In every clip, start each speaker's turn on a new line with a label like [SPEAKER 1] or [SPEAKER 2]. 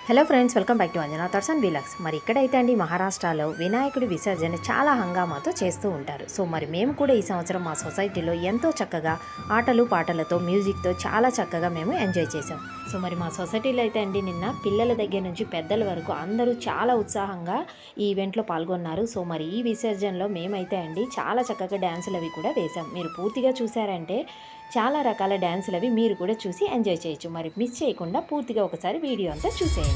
[SPEAKER 1] hello friends welcome back to Anjana thoughts and vlogs మరి ఇక్కడైతే అండి మహారాష్ట్రలో వినాయకుడి విసర్జన చాలా హంగామాతో చేస్తూ ఉంటారు సో మరి మేము కూడా ఈ సంవత్సరం మా సొసైటీలో ఎంతో చక్కగా ఆటలు పాటలతో మ్యూజిక్తో చాలా చక్కగా మేము ఎంజాయ్ చేసాం సో మరి మా సొసైటీలో అయితే అండి నిన్న పిల్లల దగ్గర నుంచి పెద్దల వరకు అందరూ చాలా ఉత్సాహంగా ఈ ఈవెంట్లో పాల్గొన్నారు సో మరి ఈ విసర్జనలో మేమైతే అండి చాలా చక్కగా డ్యాన్సులు అవి కూడా వేసాం మీరు పూర్తిగా చూసారంటే చాలా రకాల డ్యాన్సులు అవి మీరు కూడా చూసి ఎంజాయ్ చేయొచ్చు మరి మిస్ చేయకుండా పూర్తిగా ఒకసారి వీడియో అంతా చూసేయండి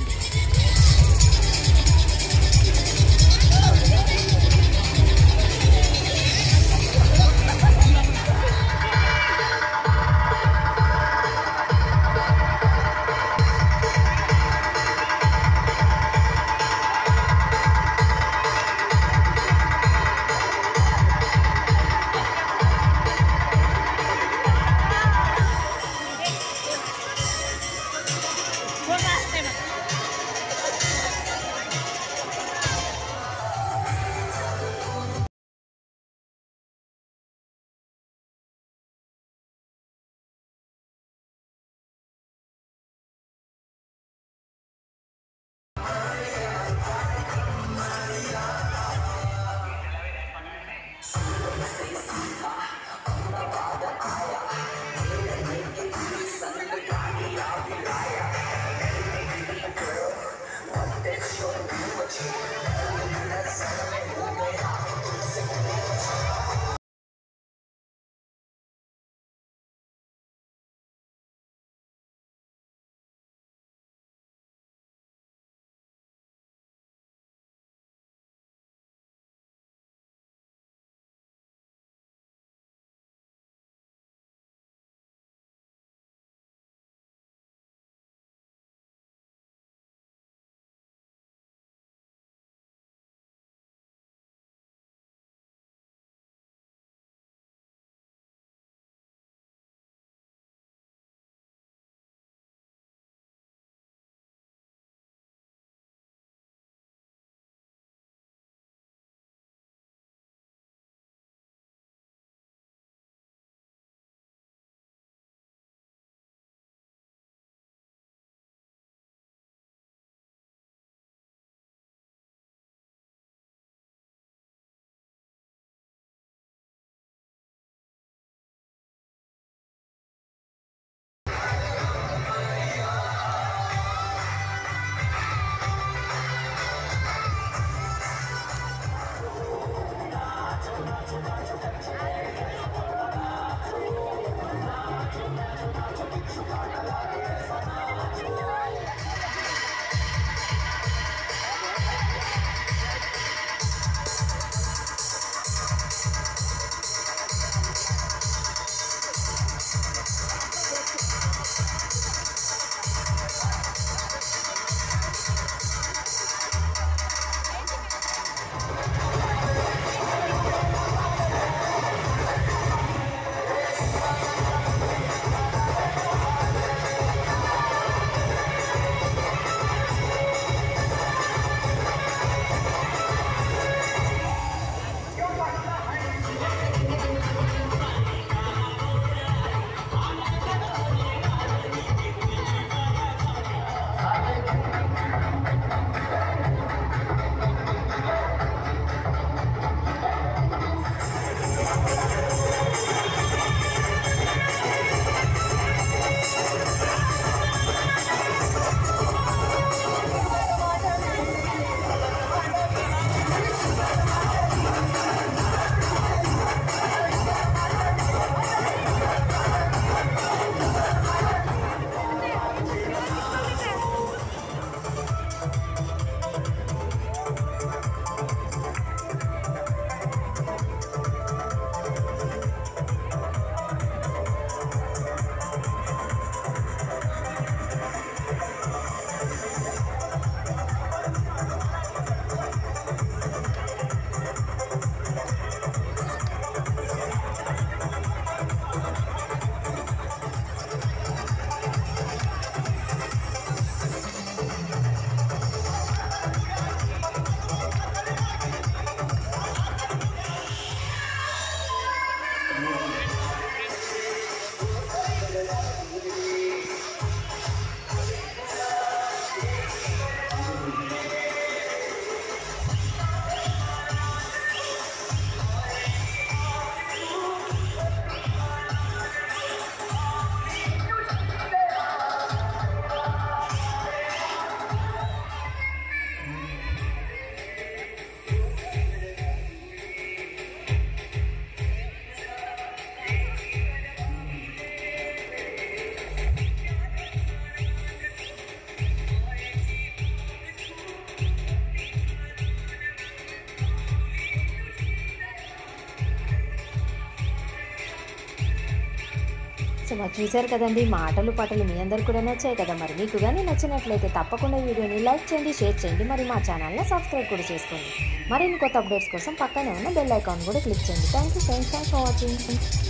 [SPEAKER 1] మరి చూశారు కదండి మా ఆటలు పాటలు మీ అందరు కూడా నచ్చాయి కదా మరి మీకు కానీ నచ్చినట్లయితే తప్పకుండా ఈ వీడియోని లైక్ చేయండి షేర్ చేయండి మరి మా ఛానల్ని సబ్స్క్రైబ్ కూడా చేసుకోండి మరిన్ని కొత్త అప్డేట్స్ కోసం పక్కనే ఉన్న బెల్ ఐకాన్ కూడా క్లిక్ చేయండి thank you friends thanks for watching